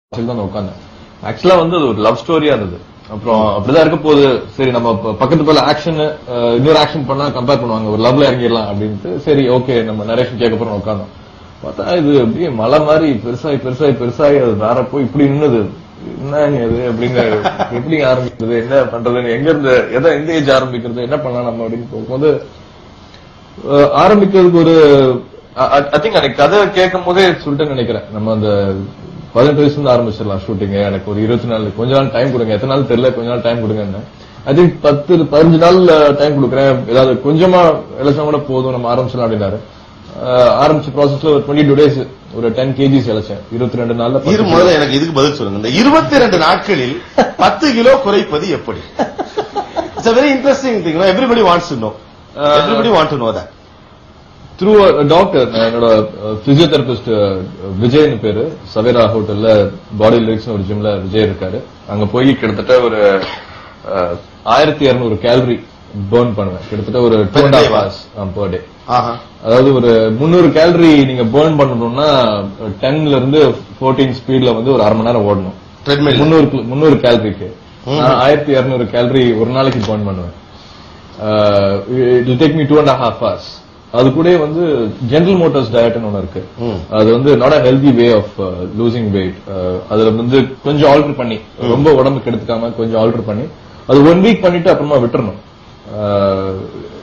தான் உட்காந்தேன் ஆக்சுவலா வந்து அது ஒரு லவ் ஸ்டோரியா இருந்தது அப்புறம் அப்படிதான் இருக்க போகுது சரி நம்ம ப- பக்கத்து போல ஆக்ஷன் இன்னொரு ஆக்ஷன் பண்ணா கம்பேர் பண்ணுவாங்க ஒரு லவ்ல இறங்கிடலாம் அப்படின்ட்டு சரி ஓகே நம்ம நரேஷன் கேட்க போறோம் உட்காந்தோம் பார்த்தா இது அப்படியே மலை மாதிரி பெருசாகி பெருசாகி பெருசாகி அது வேற போய் இப்படி நின்னுது என்னங்க இது அப்படின்னு எப்படி ஆரம்பிக்கிறது என்ன பண்றதுன்னு எங்க இருந்து எதை எந்த ஏஜ் ஆரம்பிக்கிறது என்ன பண்ணலாம் நம்ம அப்படின்னு போகும்போது அஹ் ஆரம்பிக்கிறதுக்கு ஒரு ஐ திங்க் எனக்கு கதை கேட்கும் போதே சொல்லிட்டு நினைக்கிறேன் நம்ம அந்த பதினெட்டு வயசுல இருந்து ஆரம்பிச்சிடலாம் ஷூட்டிங் எனக்கு ஒரு இருபத்தி நாலு கொஞ்ச நாள் டைம் கொடுங்க எத்தனை நாள் தெரியல கொஞ்ச நாள் டைம் கொடுங்கன்னு ஐ திங்க் பத்து பதினஞ்சு நாள் டைம் கொடுக்குறேன் ஏதாவது கொஞ்சமா இழைச்சா கூட போதும் நம்ம ஆரம்பிச்சிடலாம் அப்படின்னாரு அஹ் ஆரம்பிச்ச ப்ராசஸ்ல ஒரு டுவெண்ட்டி டூ டேஸ் ஒரு டென் கேஜிஸ் இழைச்சேன் இருபத்தி ரெண்டு நாள்ல இரு முதல்ல எனக்கு இதுக்கு பதில் சொல்லுங்க இந்த இருபத்தி ரெண்டு நாட்களில் பத்து கிலோ குறைப்பது எப்படி it's a very interesting thing everybody wants to know everybody want to know that through doctor என்னோட பிசியோதெரபிஸ்ட் விஜய்னு பேரு சவேரா ஹோட்டல்ல பாடி லிரிக்ஸ் ஒரு ஜிம்ல விஜய் இருக்காரு அங்க போய் கிட்டத்தட்ட ஒரு ஆயிரத்தி இருநூறு கேலரி பேர்ன் பண்ணுவேன் கிட்டத்தட்ட ஒரு two and half hours per day ஆஹா அதாவது ஒரு முந்நூறு கேலரி நீங்க பேர்ன் பண்ணணும்னா டென்ல இருந்து ஃபோர்டீன் ஸ்பீட்ல வந்து ஒரு அரை மணி நேரம் ஓடணும் ட்ரெட்மில் முந்நூறு கிலோ- முந்நூறு கேலரிக்கு நான் ஆயிரத்தி இருநூறு கேலரி ஒரு நாளைக்கு பர்ன் பண்ணுவேன் it take me two and half hours அது கூட வந்து ஜென்ரல் மோட்டர்ஸ் டயட்னு ஒன்று இருக்கு ம். அது வந்து not a healthy way of losing weight அதுல வந்து கொஞ்சம் ஆல்டர் பண்ணி ரொம்ப உடம்பு கெடுத்துக்காம கொஞ்சம் ஆல்டர் பண்ணி அது ஒன் வீக் பண்ணிட்டு அப்புறமா விட்டுறணும்